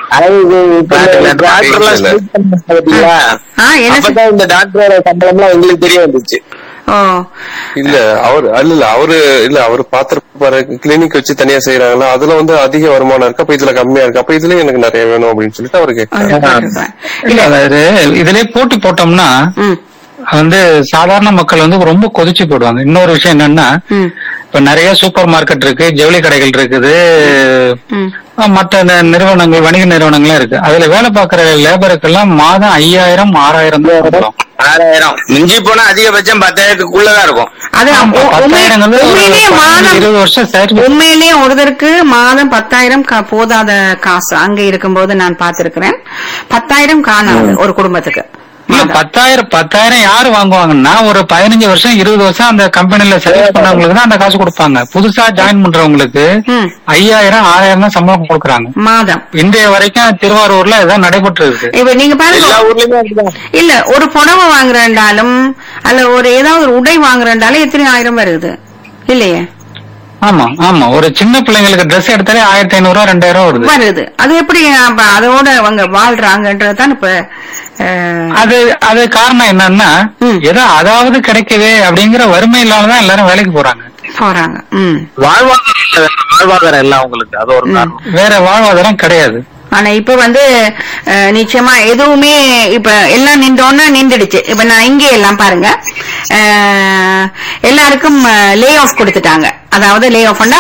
டாக்டர்லாம் strike பண்ணாங்க பாத்தீங்களா? ஆ, என்ன செய்- அப்பதான் இந்த டாக்டரோட சம்பளம்லாம் எங்களுக்கு தெரிய வந்துச்சு ஓ இல்ல அவர் இல்ல இல்ல அவரு இல்ல அவரு பாத்திருப்பாரு கிளினிக் வச்சு தனியா செய்யறாங்களா அதுல வந்து அதிக வருமானம் இருக்கு அப்ப இதுல கம்மியா இருக்கு அப்ப இதுல எனக்கு நிறைய வேணும் அப்படின்னு சொல்லிட்டு அவரு கேட்கிறாரு அது பாருங்க. இல்ல அதாவது இதுலயே போட்டி போட்டோம்னா ம், வந்து சாதாரண மக்கள் வந்து ரொம்ப கொதிச்சு போடுவாங்க இன்னொரு விஷயம் என்னன்னா ம், இப்ப நிறைய சூப்பர் மார்க்கெட் இருக்கு ஜவுளி கடைகள் இருக்குது ம். அஹ் மத்த இந்த நிறுவனங்கள் வணிக நிறுவனங்கள்லாம் இருக்கு அதுல வேலை பார்க்கிற லேபருக்கெல்லாம் மாதம் ஐயாயிரம் ஆறாயிரம் தான் சம்பளம். ஆறாயிரம் மிஞ்சி போனா அதிகபட்சம் பத்தாயிரத்துக்குள்ளதான் இருக்கும் அது ஆமா, உ- உண்மை- பத்தாயிரங்கிறது ஒரு உண்மையிலேயே பதினஞ்சு, மாதம் இருபது வருஷம் சேலரி உண்மையிலேயே ஒருத்தருக்கு மாதம் பத்தாயிரம் கா- போதாத காசு அங்க இருக்கும்போது நான் பார்த்திருக்கிறேன் பத்தாயிரம் காணாது ஒரு குடும்பத்துக்கு இல்ல மாதம். பத்தாயிரம் பத்தாயிரம் யாரு வாங்குவாங்கன்னா ஒரு பதினஞ்சு வருஷம் இருபது வருஷம் அந்த கம்பெனில சர்வீஸ் பண்ணவங்களுக்கு தான் அந்த காசு கொடுப்பாங்க புதுசா ஜாயின் பண்றவங்களுக்கு ம், ஐயாயிரம் ஆறாயிரம் தான் சம்பளம் கொடுக்குறாங்க மாதம் இன்றைய வரைக்கும் திருவாரூர்ல இதான் நடைபெற்று இருக்கு இப்ப நீங்க பாருங்க எல்லா ஊர்லயுமே அப்படிதான் இல்ல ஒரு புடவை வாங்குறேன்டாலும் அல்ல ஒரு ஏதாவது ஒரு உடை வாங்குறேன்டாலும் எத்தனை ஆயிரம் வருது இல்லையே ஆமா ஆமா ஒரு சின்ன பிள்ளைங்களுக்கு ட்ரெஸ் எடுத்தாலே ஆயிரத்தி ஐநூறு ரூபா ரெண்டாயிரம் ரூபா வருது வருது அது எப்படி அப்ப அதோட அவங்க வாழ்றாங்கன்றதுதான் இப்ப அஹ், அது அது காரணம் என்னன்னா ம். ஏதோ அதாவது கிடைக்குது அப்படிங்கிற வறுமை இல்லாமதான் எல்லாரும் வேலைக்கு போறாங்க போறாங்க ம் வாழ்வாதாரம் இல்ல, வாழ்வாதாரம் இல்ல அவங்களுக்கு அது ஒரு காரணம் வேற வாழ்வாதாரம் கிடையாது ஆனா இப்ப வந்து அஹ், நிச்சயமா எதுவுமே இப்ப எல்லாம் நின்றோன்னா நின்றுடுச்சு இப்ப நான் இங்கே எல்லாம் பாருங்க அஹ், எல்லாருக்கும் லே ஆஃப் கொடுத்துட்டாங்க அதாவது லே ஆஃப்னா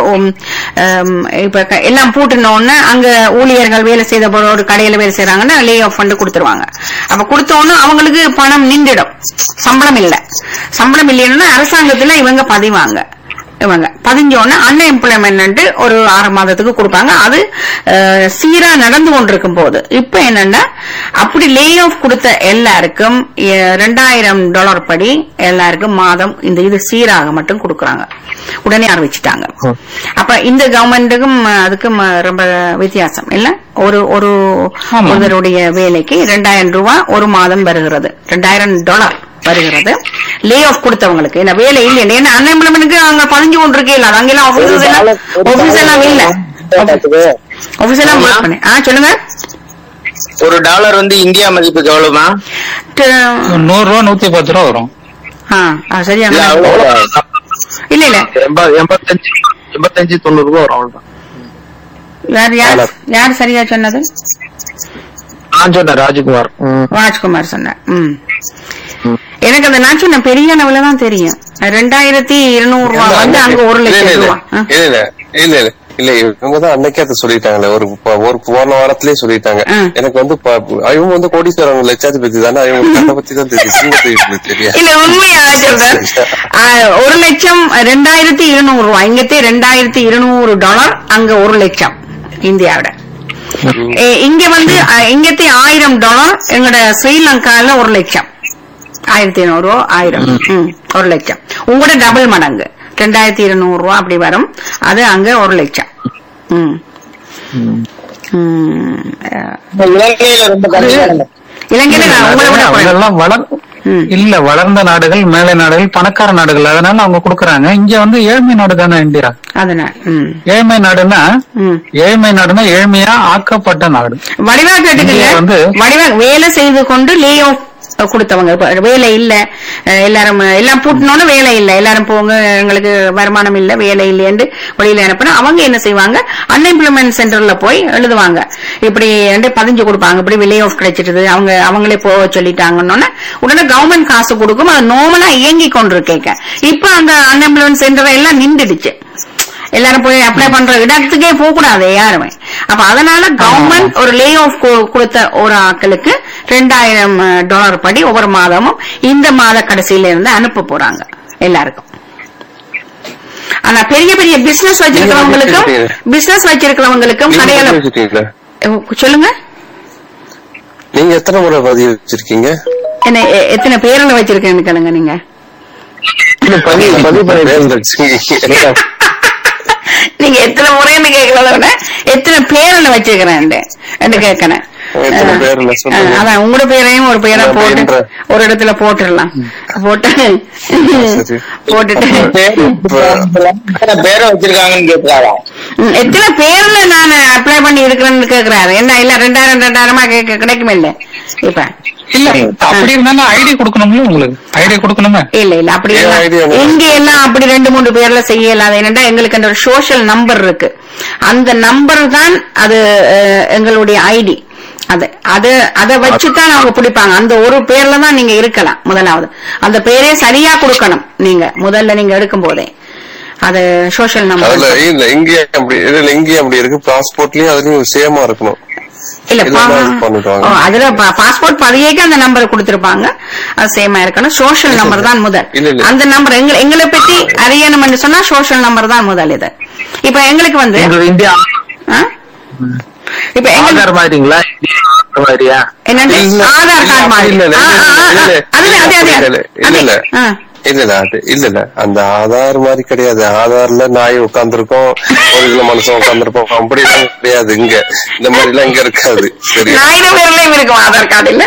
இப்ப க- எல்லாம் பூட்டினோன்னு அங்க ஊழியர்கள் வேலை செய்த போற ஒரு கடையில வேலை செய்யறாங்கன்னா லே ஆஃப் ஃபண்ட் கொடுத்துருவாங்க அப்ப கொடுத்தோன்னு அவங்களுக்கு பணம் நின்றுடும் சம்பளம் இல்ல சம்பளம் இல்லைன்னா அரசாங்கத்துல இவங்க பதிவாங்க இவங்க பதிஞ்சோன்னு அன்எம்ப்ளாய்மெண்ட் ஒரு ஆறு மாதத்துக்கு கொடுப்பாங்க அது அஹ், சீரா நடந்து கொண்டிருக்கும் போது இப்ப என்னன்னா அப்படி லே ஆஃப் கொடுத்த எல்லாருக்கும் எ- ரெண்டாயிரம் டாலர் படி எல்லாருக்கும் மாதம் இந்த இது சீராக மட்டும் கொடுக்கறாங்க உடனே ஆரம்பிச்சுட்டாங்க அப்ப இந்த கவர்மெண்ட்டுக்கும் அதுக்கும் ரொம்ப வித்தியாசம் இல்ல ஒரு ஒரு ஆமா. ஒருவருடைய வேலைக்கு ரெண்டாயிரம் ரூபாய் ஒரு மாதம் வருகிறது ரெண்டாயிரம் டாலர் வருகிறது லே ஆஃப் கொடுத்தவங்களுக்கு என்ன வேலை இல்லை ஏன்னா அன்எம்ப்ளாய்மெண்ட்டுக்கு அங்க பதிஞ்சு கொண்டு இருக்கே இல்ல அங்கெல்லாம் ஆபீஸ் எல்லாம் ஆபீஸ் எல்லாம் இல்ல ஆபீஸ் எல்லாம் work பண்ணி ஆ சொல்லுங்க ஒரு டாலர் வந்து இந்தியா மதிப்புக்கு எவ்வளவுமா ட- நூறு ரூபா நூத்தி பத்து ரூபா வரும் ஆ ஆ, சரியா இல்ல அவ்வளவு இல்ல இல்ல எண்ப- எண்பத்தஞ்சு எண்பத்தஞ்சு தொண்ணூறு ரூபா வரும் அவ்வளவுதான் யார் யார் யார் சரியா சொன்னது நான் சொன்னேன் ராஜ்குமார் ம். ராஜ்குமார் சொன்னார் ம் எனக்கு அந்த நான் சொன்ன பெரிய அளவுல தான் தெரியும் ரெண்டாயிரத்தி இருநூறு ரூபாய் வந்து அங்க ஒரு இல்ல, லட்சம் இல்ல, ரூபாய் ஆ. இல்ல இல்ல இல்ல இல்ல இல்ல இவங்க தான் அன்னைக்கே அதை சொல்லிட்டாங்களே ஒரு ப- ஒரு போன வாரத்திலேயே சொல்லிட்டாங்க ஆ. எனக்கு வந்து ப- இவங்க வந்து கோடீஸ்வரங்க லட்சாதிபதி தானே இவங்க கதை பத்தி தான் தெரியும் சிங்கத்தை தெரியாது இல்ல உண்மையா சொல்றேன் ஆ, ஒரு லட்சம் ரெண்டாயிரத்தி இருநூறு ரூபாய் இங்கத்தே ரெண்டாயிரத்தி இருநூறு டாலர் அங்க ஒரு லட்சம் இந்தியாவோட ஏ, இங்க வந்து அ, இங்கத்தே ஆயிரம் டாலர் எங்கட ஸ்ரீலங்கால ஒரு லட்சம் ஆயிரத்தி ஐநூறு ரூபா ஆயிரம் ம், ஒரு லட்சம் உங்களோட டபுள் மடங்கு ரெண்டாயிரத்தி இருநூறு ரூபா அப்படி வரும் அது அங்க ஒரு லட்சம் ம் ம், அஹ், இலங்கையில ரொம்ப கம்மியான இலங்கையில நான் உங்களை விட குறைவு. அதெல்லாம் வளர் ம். இல்ல வளர்ந்த நாடுகள் மேலை நாடுகள் பணக்கார நாடுகள் அதனால அவங்க கொடுக்கறாங்க இங்க வந்து ஏழ்மை நாடு தானே இந்தியா அதனால ம் ஏழ்மை நாடுன்னா ம் ஏழ்மை நாடுன்னா ஏழ்மையா ஆக்கப்பட்ட நாடு வடிவா கேட்டுக்கங்க இங்க வந்து- வடிவா வேலை செய்து கொண்டு லே ஆஃப் கொடுத்தவங்க இப்ப வேலை இல்ல அஹ் எல்லாரும் எல்லாம் பூட்டினோன்னு வேலை இல்ல எல்லாரும் போங்க எங்களுக்கு வருமானம் இல்ல வேலை இல்லைன்னு வெளியில அனுப்பினா அவங்க என்ன செய்வாங்க அன்எம்ப்ளாய்மெண்ட் சென்டர்ல போய் எழுதுவாங்க இப்படி வந்து பதிஞ்சு கொடுப்பாங்க இப்படி லே ஆஃப் கிடைச்சிட்டது அவங்க அவங்களே போக சொல்லிட்டாங்கன்னு உடனே கவர்மெண்ட் காசு கொடுக்கும் அது நார்மலா இயங்கி கொண்டிருக்கேங்க இப்ப அந்த அன்எம்ப்ளாய்மெண்ட் சென்டர் எல்லாம் நின்றுடுச்சு எல்லாரும் போய் அப்ளை பண்ற இடத்துக்கே போக கூடாது யாருமே அப்ப அதனால கவர்மெண்ட் ஒரு லே ஆஃப் கொடுத்த ஒரு ஆட்களுக்கு ரெண்டாயிரம் டாலர் படி ஒவ்வொரு மாதமும் இந்த மாத கடைசியில இருந்து அனுப்ப போறாங்க எல்லாருக்கும் ஆனா பெரிய பெரிய பிசினஸ் வச்சிருக்கிறவங்களுக்கும் பிசினஸ் வச்சிருக்கிறவங்களுக்கும் நீங்க கடையில பதிவு வச்சிருக்கீங்களா? சொல்லுங்க நீங்க எத்தனை முறை பதிவு வச்சிருக்கீங்க என்ன எ- எத்தனை பேரில் வச்சிருக்கேன்னு கேளுங்க நீங்க பதிவு பதிவு பண்ணி பேர் வச்சிருக்கீங்க. நீங்க எத்தனை முறைன்னு கேட்கல விட எத்தனை பேரில் வச்சிருக்கிறேன் கேட்கறேன் எத்தனை பேர்ல சொல்லுங்க. ஆ, அதான் உங்களோட பேரையும் ஒரு பேரா நான் போட்டு பண்றேன். ஒரு இடத்துல போட்டுடலாம் போட்டு சரி. போட்டுட்டு எத்தனை பேரை வச்சிருக்காங்கன்னு கேட்கிறாரா ம், எத்தனை பேர்ல நான் அப்ளை பண்ணி இருக்கிறேன்னு கேக்குறாரு என்ன இல்ல ரெண்டாயிரம் ரெண்டாயிரமா கேட்க கிடைக்குமே இல்ல இப்ப இல்ல அப்படி இருந்தாலும் ஐடி கொடுக்கணும்ல உங்களுக்கு ஐடி கொடுக்கணுமே இல்ல இல்ல அப்படி ஏன் எல்லாம் idea என்ன? இங்க எல்லாம் அப்படி ரெண்டு மூணு பேர்ல செய்யலாது என்னடா எங்களுக்கு அந்த ஒரு சோஷியல் நம்பர் இருக்கு அந்த நம்பர் தான் அது அஹ், எங்களுடைய ஐடி அது அது அதை வச்சுதான் அவங்க பிடிப்பாங்க அந்த ஒரு பேர்ல தான் நீங்க இருக்கலாம் முதலாவது அந்த பேரே சரியா கொடுக்கணும் நீங்க முதல்ல நீங்க எடுக்கும் போதே அது சோஷியல் அதுல நம்பர் இல்ல இங்கே அப்படி இல்ல இங்கே அப்படி இருக்கு பாஸ்போர்ட்லயும் அதுலயும் சேமா இருக்கணும் இல்ல இல்லன்னா இது பண்ணிடுவாங்க. ஓ, அதுல பாஸ்போர்ட் பதிவேக்கு அந்த நம்பர் கொடுத்திருப்பாங்க அது சேமா இருக்கணும் சோஷியல் நம்பர் தான் முதல் இல்ல, இல்ல. அந்த நம்பர் எங்க எங்களை பத்தி அறியணும்னு சொன்னா சோஷியல் நம்பர் தான் முதல் இது இப்ப எங்களுக்கு வந்து எங்க இந்தியா ஆ? இப்ப எங்களுக்கு ஆதார் மாதிரிங்களா இந்தியா ஆதார் மாதிரியா என்னது இல்ல, ஆதார் இல்ல, கார்டு மாதிரி இல்ல, இல்ல, ஆ, ஆ, ஆ, இல்ல, ஆ. அதுல அதே அதே இல்ல, இல்ல, இல்ல. அதே. ஆ. இல்ல இல்ல அது இல்ல இல்ல அந்த ஆதார் மாதிரி கிடையாது ஆதார்ல நாய் உட்கார்ந்துருக்கோம் ஒரு கிலோ மனுஷன் உட்கார்ந்துருப்போம் அப்படி எல்லாம் கிடையாது இங்க இந்த மாதிரி எல்லாம் இங்க இருக்காது சரி ஆயிரம் பேர்லயும் இருக்கும் ஆதார் கார்டு இல்ல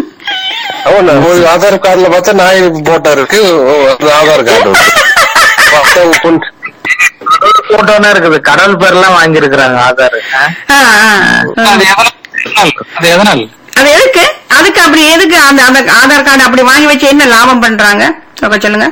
ஆமா ஒரு ஆதார் கார்டுல பார்த்தா நாய் போட்டோ இருக்கு ஒரு ஆதார் கார்டு இருக்கு பார்த்தா உப்பு- போட்டோன்னு இருக்குது கடல் பேர்லாம் வாங்கி இருக்கிறாங்க ஆதார் ஆ, ஆ, ஆ. அது எதனால் அது எதனால் அது எதுக்கு அதுக்கு அப்படி எதுக்கு அந்த அந்த ஆதார் கார்டு அப்படி வாங்கி வச்சு என்ன லாபம் பண்றாங்க சொல்ல சொல்லுங்க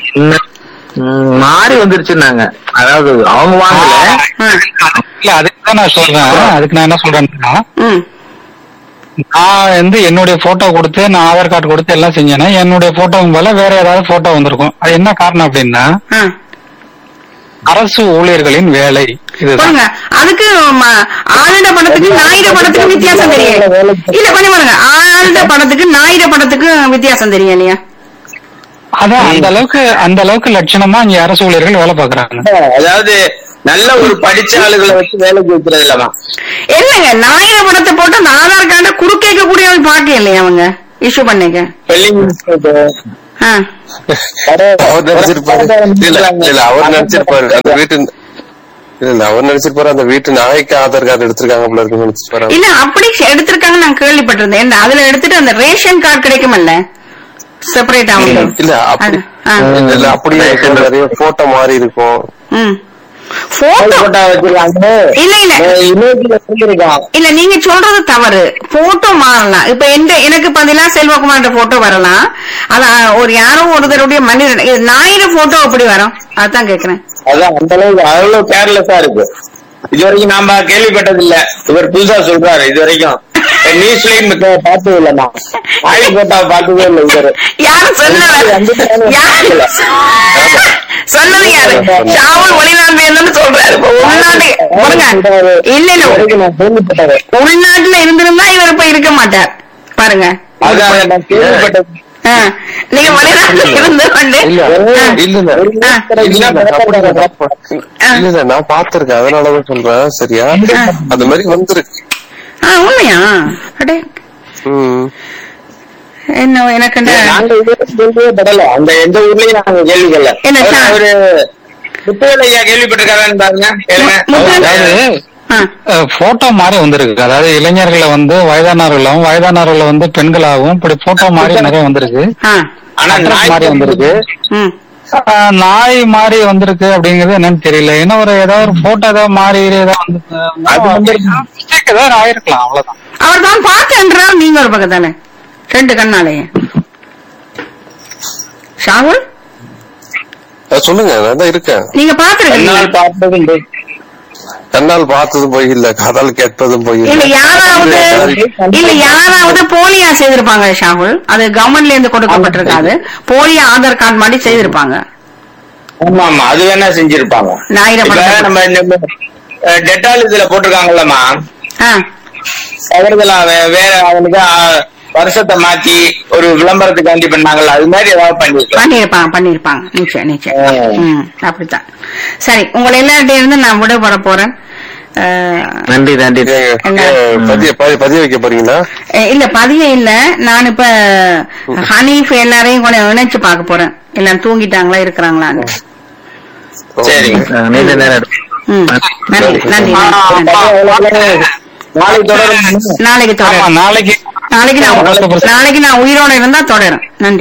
மாறி வந்துருச்சுன்னாங்க அதாவது அவங்க வாங்கல ஆ. இல்ல அதுக்கு தான் நான் சொல்றேன் அதுக்கு நான் என்ன சொல்றேன்னா ம் நான் வந்து என்னுடைய போட்டோ கொடுத்து நான் ஆதார் கார்டு கொடுத்து எல்லாம் செஞ்சேன்னா என்னுடைய போட்டோ போல வேற ஏதாவது போட்டோ வந்திருக்கும் அது என்ன காரணம் அப்படின்னா ஆ அரசு ஊழியர்களின் வேலை இதுதான் பாருங்க அதுக்கு ம- ஆளுட படத்துக்கு ஞாயிறு படத்துக்கு வித்தியாசம் தெரியும் இல்ல பண்ணி பாருங்க ஆளுட படத்துக்கு ஞாயிறு படத்துக்கு வித்தியாசம் தெரியும் இல்லையா அதான் அந்த அளவுக்கு அந்த அளவுக்கு லட்சணமா இங்க அரசு ஊழியர்கள் வேலை பாக்குறாங்க அதாவது நல்ல ஒரு படிச்ச ஆளுகளை வச்சு வேலைக்கு வைக்கிறது இல்லமா இல்லங்க நாயிர படத்தை போட்டு அந்த ஆதார் கார்டை குறுக்கேக்க கூடியவன் பாக்க இல்லையா அவங்க இஷ்யூ பண்ணிக்க ஸ்பெல்லிங் ஆ. அவர் நினைச்சிருப்பாரு இல்ல இல்ல அவர் நினைச்சிருப்பாரு அந்த வீட்டு இல்ல இல்ல அவர் நினைச்சிருப்பாரு அந்த வீட்டு நாய்க்கு ஆதார் கார்டு எடுத்திருக்காங்க போல இருக்குன்னு நினைச்சிருப்பாரு இல்ல அப்படி எடுத்திருக்காங்க நான் கேள்விப்பட்டிருந்தேன் இந்த அதுல எடுத்துட்டு அந்த ரேஷன் கார்டு கிடைக்குமல்ல செப்பரேட் ஆகும் இல்ல அப்படி ஆ. இல்ல, இல்ல அப்படியே இருக்கும். நிறைய போட்டோ மாறி இருக்கும் ம் போட்டோ போட்டா வச்சிருக்காங்க இல்ல இல்ல இமேஜ்ல சொல்லிருக்கான் இல்ல நீங்க சொல்றது தவறு போட்டோ மாறலாம் இப்ப எந்த எனக்கு பதிலா செல்வகுமார் போட்டோ வரலாம் அதான் ஒரு யாரோ ஒருத்தருடைய மனிதன் இது ஞாயிறு போட்டோ எப்படி வரும் அதான் கேக்குறேன் அதான் அந்த அளவுக்கு அவ்வளவு கேர்லெஸ்ஸா இருக்கு இது வரைக்கும் நாம கேள்விப்பட்டது இல்ல இவர் புதுசா சொல்றாரு இது வரைக்கும் நியூஸ்லயும் பார்த்தது இல்லம்மா ஆயுள் போட்டா பார்த்ததே இல்லை இவரு யாரு சொன்னது யாரு சொன்னது யாரு ஷாவுல் வெளிநாட்டு என்னன்னு சொல்றாரு இப்ப உள்நாட்டு பாருங்க இல்ல இல்ல வரைக்கும் நான் கேள்விப்பட்டது உள்நாட்டுல இருந்திருந்தா இவர் இப்ப இருக்க மாட்டார் பாருங்க அதான் நான் கேள்விப்பட்டது ஆ, நீங்க வெளிநாட்டுல இருந்து கொண்டு இல்ல ஆ. இல்ல இல்ல ஆ. இல்ல, அப்படி இல்ல, நான் பா- இல்ல இல்ல நான் பாத்திருக்கேன் அதனாலதான் சொல்றேன் சரியா அந்த மாதிரி வந்திருக்கு ஆ உண்மையா அடே ம் என்ன எனக்கு இந்த- நாங்க இது கேள்வியே படல அந்த எந்த ஊர்லயும் நாங்க கேள்விக்கல என்ன சா- அவரு முத்துவேல் ஐயா கேள்விப்பட்டிருக்காரான்னு பாருங்க கேளுங்க முத்து- அதாவது ஆ, போட்டோ மாதிரி வந்திருக்கு அதாவது இளைஞர்களை வந்து வயதானவர்களும் வயதானவர்களை வந்து பெண்களாகவும் இப்படி போட்டோ மாதிரி நிறைய வந்திருக்கு ஆ, ஆனா Address நாய் மாதிரி வந்திருக்கு ம். ஆஹ் நாய் மாதிரி வந்திருக்கு அப்படிங்கிறது என்னன்னு தெரியல என்ன ஒரு ஏதாவது ஒரு போட்டோ ஏதாவது மாறி ஏதாவது வந்து மிஸ்டேக் ஏதாவது ஆயிருக்கலாம் அவ்வளவுதான் அவர் தான் பார்த்தேன்றார் நீங்க ஒரு பக்கம் தானே ரெண்டு கண்ணாலேயே ஷாகுல் அஹ் சொல்லுங்க நான் தான் இருக்கேன் நீங்க பாத்துருக்கீங்க என்னால் பார்த்ததும் இல்லை. கண்ணால் பார்த்ததும் போய் இல்ல காதால் கேட்பதும் போய் இல்ல யாராவது இல்ல யாராவது போலியா செய்திருப்பாங்க ஷாகுல் அது கவர்மெண்ட்ல இருந்து கொடுக்கப்பட்டிருக்காது போலியா ஆதார் கார்டு மாதிரி செய்திருப்பாங்க ஆமா ஆமா அது வேணா செஞ்சிருப்பாங்க ஞாயிறு இப்ப படத்தை- நம்ம இந்த அஹ், டெட்டால் இதுல போட்டிருக்காங்கல்லம்மா ஆ, அவர்களா வே- வேற அவனுக்கு அஹ், வருஷத்தை மாத்தி ஒரு விளம்பரத்துக்காண்டி பண்ணாங்கல்ல அது மாதிரி ஏதாவது பண்ணிருக்கலாம் பண்ணிருப்பாங்க பண்ணிருப்பாங்க நிச்சயம் நிச்சயம் ம், அப்படித்தான் சரி உங்களை எல்லார்ட்டையும் இருந்து நான் விட போட போறேன் அஹ், நன்றி நன்றி என்ன? பதிய பதிய- பதிய வைக்க போறீங்களா அஹ் இல்ல பதிய இல்ல நான் இப்ப ஹனீஃப் எல்லாரையும் கொஞ்சம் இணைச்சு பார்க்க போறேன் எல்லாம் தூங்கிட்டாங்களா இருக்கிறாங்களான்னு சரிங்க நீண்ட நேரம் ம், நன்றி நன்றி நன்றி. நாளை தொடரும் நாளைக்கு ஆமா தொடரும் நாளைக்கு நாளைக்கு நான் நாளைக்கு நான் உயிரோட இருந்தா தொடரும் நன்றி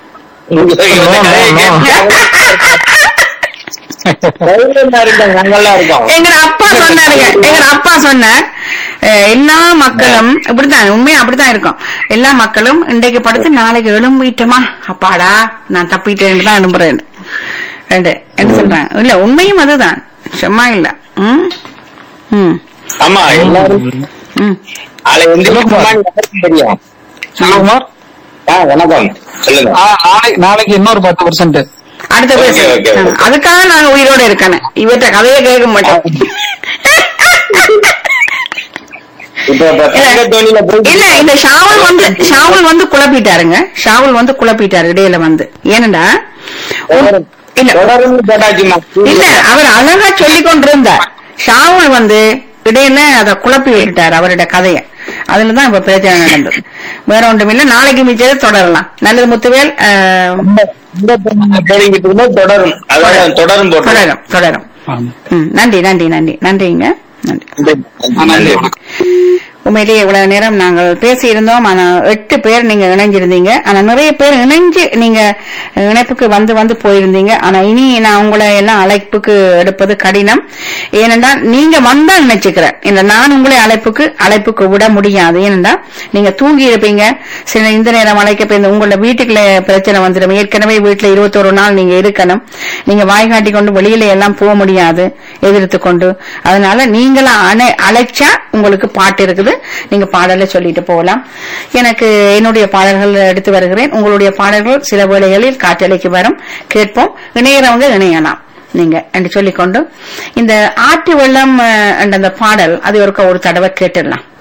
தைரியமா இருங்க நாங்கெல்லாம் இருக்கோம் எங்க அப்பா சொன்னாருங்க எங்க அப்பா சொன்னார் அஹ், எல்லா மக்களும் இப்படித்தான் உண்மையா அப்படித்தான் இருக்கும் எல்லா மக்களும் இன்றைக்கு படுத்து நாளைக்கு எழும்பிட்டோமா அப்பாடா நான் தப்பிட்டேன்னு தான் எழும்புறேன் ரெண்டு என்ன சொல்றாங்க இல்ல உண்மையும் அதுதான் சும்மா இல்ல ம் ம் ஆமா எல்லாரும் ம் நாளை வந்து எல்லாருக்கும் தெரியும் சிவகுமார் ஆ வணக்கம் சொல்லுங்க ஆ, நாளைக்கு நாளைக்கு இன்னொரு பத்து பர்சன்ட் அடுத்த Okay, பேச okay, okay. அதுக்காக நாங்க உயிரோட இருக்கணும் இவற்ற கதையை கேட்க மாட்டோம் இப்ப இப்ப தங்க தோணியில போய் இல்ல இந்த ஷாவல் வந்து ஷாவல் வந்து குழப்பிட்டாருங்க ஷாவல் வந்து குழப்பிட்டாரு இடையில வந்து ஏனண்டா உம், இல்ல தொடர்ந்து போட்டாச்சுமா இல்ல அவர் அழகா சொல்லிக் கொண்டிருந்தார் ஷாவுல் வந்து இடையில அத குழப்பி விட்டுட்டார் அவருடைய கதைய அதுலதான் இப்ப பிரச்சனை நடந்தது வேற ஒன்றும் இல்ல நாளைக்கு மிச்சத்தை தொடரலாம் நல்லது முத்துவேல் அஹ், போடிக்கிட்டு இருந்தா தொடரும் அதான் தொடரும் போட்டு தொடரும் தொடரும் ம், நன்றி நன்றி நன்றி நன்றிங்க நன்றி நன்றி உண்மையிலேயே இவ்வளவு நேரம் நாங்கள் பேசி இருந்தோம் ஆனா எட்டு பேர் நீங்க இணைஞ்சிருந்தீங்க ஆனா நிறைய பேர் இணைஞ்சு நீங்க இணைப்புக்கு வந்து வந்து போயிருந்தீங்க ஆனா இனி நான் உங்களை எல்லாம் அழைப்புக்கு எடுப்பது கடினம் ஏனென்றால் நீங்க வந்தா நினைச்சுக்கிறேன் இந்த நான் உங்களை அழைப்புக்கு அழைப்புக்கு விட முடியாது ஏனென்றால் நீங்க தூங்கி இருப்பீங்க சில இந்த நேரம் அழைக்க போய் இந்த உங்களோட வீட்டுக்குள்ள பிரச்சனை வந்துடும் ஏற்கனவே வீட்டுல இருபத்தொரு நாள் நீங்க இருக்கணும் நீங்க வாய் காட்டி கொண்டு வெளியில எல்லாம் போக முடியாது எதிர்த்து கொண்டு அதனால நீங்களா அணை- அழைச்சா உங்களுக்கு பாட்டு இருக்குது நீங்க பாடலை சொல்லிட்டு போகலாம் எனக்கு என்னுடைய பாடல்கள் எடுத்து வருகிறேன் உங்களுடைய பாடல்கள் சில வேளைகளில் காற்றலைக்கு வரும் கேட்போம் இணையறவங்க இணையலாம் நீங்க என்று சொல்லிக்கொண்டு இந்த ஆட்டு வெள்ளம் அஹ், என்ற அந்த பாடல் அது ஒருக்க ஒரு தடவை கேட்டுடலாம்